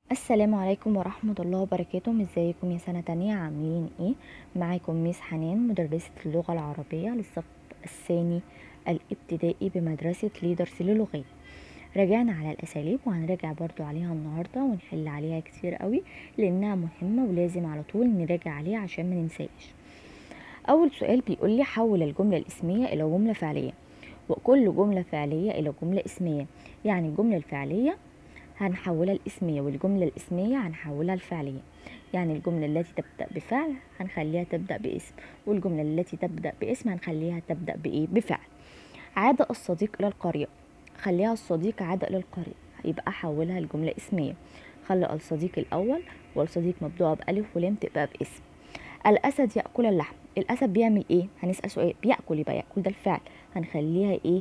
السلام عليكم ورحمة الله وبركاته ازيكم يا سنة تانية عاملين ايه معاكم ميس حنان مدرسة اللغة العربية للصف الثاني الابتدائي بمدرسة ليدرز للغات رجعنا على الاساليب وهنراجع برضو عليها النهاردة ونحل عليها كتير قوي لانها مهمة ولازم على طول نراجع عليها عشان ما ننساش اول سؤال بيقول لي حول الجملة الاسمية الى جملة فعلية وكل جملة فعلية الى جملة اسمية يعني الجملة الفعلية هنحولها الاسمية والجملة الاسمية هنحولها الفعلية يعني الجملة التي تبدأ بفعل هنخليها تبدأ باسم والجملة التي تبدأ باسم هنخليها تبدأ بإيه بفعل عاد الصديق إلى القرية خليها الصديق عاد إلى القرية يبقى حولها لجملة اسمية خلي الصديق الأول والصديق مبدوعة بألف ولام تبقى باسم الأسد يأكل اللحم الأسد بيعمل إيه هنسأل سؤال بيأكل يبقى يأكل ده الفعل هنخليها إيه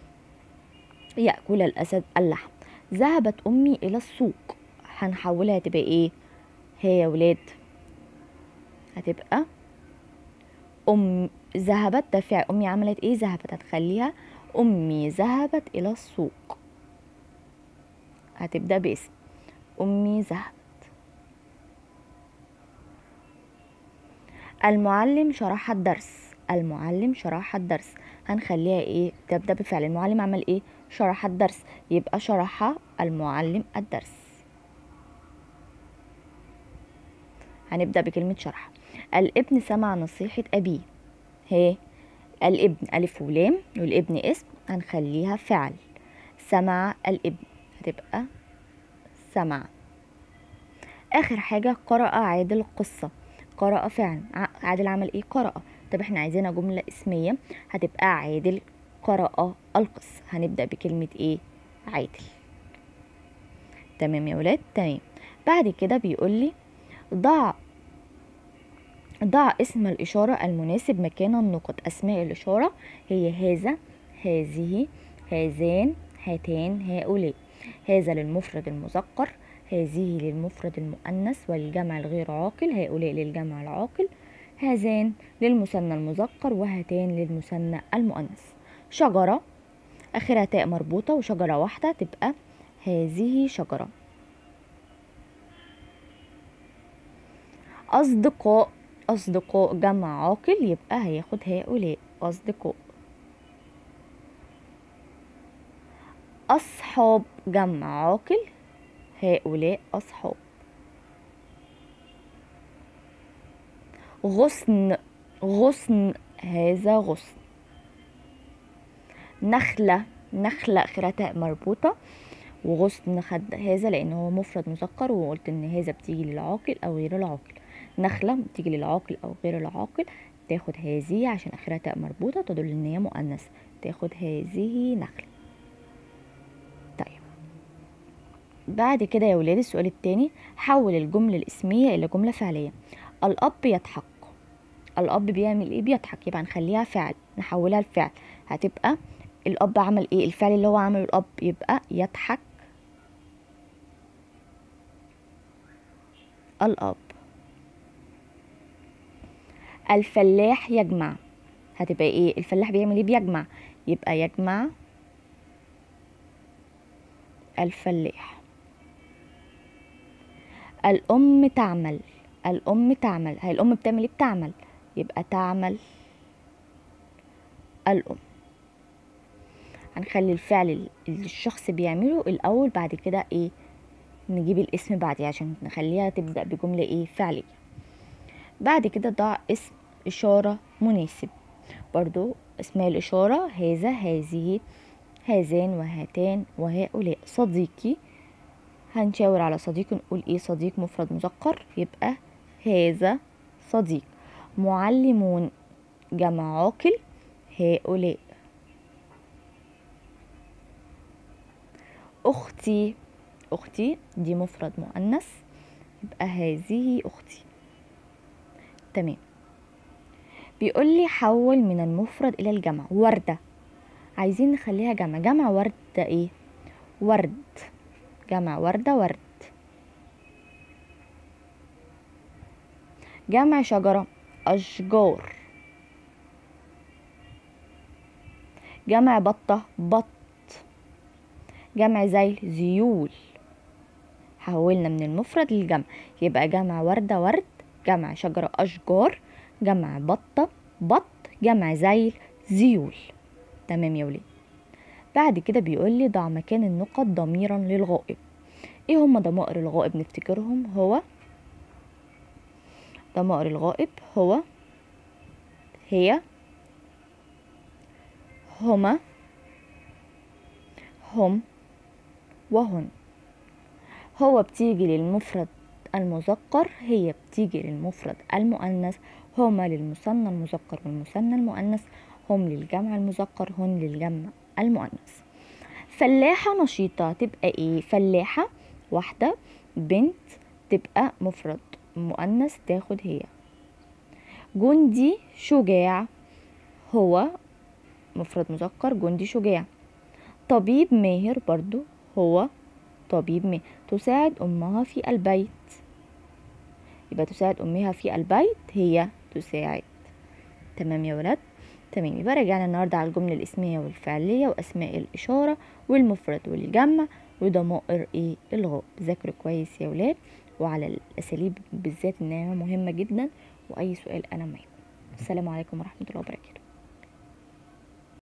يأكل الأسد اللحم ذهبت أمي إلى السوق هنحولها تبقى إيه هي يا ولاد هتبقى أم ذهبت ده فعل أمي عملت إيه ذهبت هتخليها أمي ذهبت إلى السوق هتبدأ باسم أمي ذهبت المعلم شرح الدرس المعلم شرح الدرس هنخليها ايه تبدأ بفعل المعلم عمل ايه شرح الدرس يبقى شرح المعلم الدرس هنبدأ بكلمة شرح الابن سمع نصيحة أبيه هي الابن ألف ولام والابن اسم هنخليها فعل سمع الابن هتبقى سمع آخر حاجة قرأ عادل القصة قرأ فعل عادل عمل ايه قرأ طب احنا عايزينها جملة اسمية هتبقى عادل قرأ القصة هنبدأ بكلمة ايه عادل تمام يا ولاد تمام بعد كده بيقول لي ضع ضع اسم الإشارة المناسب مكان النقط أسماء الإشارة هي هذا هذه هذان هاتان هؤلاء هذا للمفرد المذكر هذه للمفرد المؤنث والجمع الغير عاقل هؤلاء للجمع العاقل هذان للمثنى المذكر وهاتان للمثنى المؤنث شجرة آخرها تاء مربوطة وشجرة واحدة تبقى هذه شجرة أصدقاء أصدقاء جمع عاقل يبقى هياخد هؤلاء أصدقاء أصحاب جمع عاقل هؤلاء أصحاب غصن غصن هذا غصن نخلة نخلة آخرها تاء مربوطة وغصن خد هذا لأن هو مفرد مذكر وقلت إن هذا بتيجي للعاقل أو غير العاقل نخلة بتيجي للعاقل أو غير العاقل تاخد هذه عشان آخرها تاء مربوطة تدل إن هي مؤنث تاخد هذه نخلة طيب بعد كده يا ولاد السؤال التاني حول الجملة الاسمية إلى جملة فعلية الأب يضحك الأب بيعمل إيه بيضحك يبقى نخليها فعل نحولها لفعل هتبقى الأب عمل إيه الفعل اللي هو عمله الأب يبقى يضحك الأب الفلاح يجمع هتبقى ايه الفلاح بيعمل ايه بيجمع يبقى يجمع الفلاح الأم تعمل الأم تعمل هي الأم بتعمل ايه بتعمل يبقى تعمل الأم هنخلي الفعل اللي الشخص بيعمله الأول بعد كده ايه نجيب الاسم بعديه عشان نخليها تبدأ بجملة ايه فعلية بعد كده ضع اسم إشارة مناسب برضو اسماء الإشارة هذا هذه هذان وهاتان وهؤلاء صديقي هنشاور على صديق نقول ايه صديق مفرد مذكر يبقى هذا صديق معلمون جمع عاقل هؤلاء أختي أختي دي مفرد مؤنث يبقى هذه أختي تمام بيقول لي حول من المفرد إلى الجمع وردة عايزين نخليها جمع جمع ورد ايه ورد جمع وردة ورد جمع شجرة أشجار جمع بطة بط جمع زيل زيول حولنا من المفرد للجمع يبقى جمع وردة ورد جمع شجرة أشجار جمع بطة بط جمع زيل زيول تمام يا ولاد بعد كده بيقول لي ضع مكان النقط ضميرا للغائب ايه هما ضمائر الغائب نفتكرهم هو ضمائر الغائب هو هي هما هم وهن هو بتيجي للمفرد المذكر هي بتيجي للمفرد المؤنث هما للمثنى المذكر والمثنى المؤنث هم للجمع المذكر هن للجمع المؤنث فلاحة نشيطة تبقى ايه فلاحة واحدة بنت تبقى مفرد مؤنث تاخد هي جندي شجاع هو مفرد مذكر جندي شجاع طبيب ماهر برضو هو طبيب ماهر تساعد أمها في البيت يبقى تساعد أمها في البيت هي تساعد تمام يا ولاد تمام يبقى رجعنا النهاردة على الجملة الاسمية والفعلية وأسماء الإشارة والمفرد والجمع وضمائر إيه الغاء ذاكروا كويس يا ولاد وعلى الأساليب بالذات إنها مهمة جدا وأي سؤال أنا معاكم السلام عليكم ورحمة الله وبركاته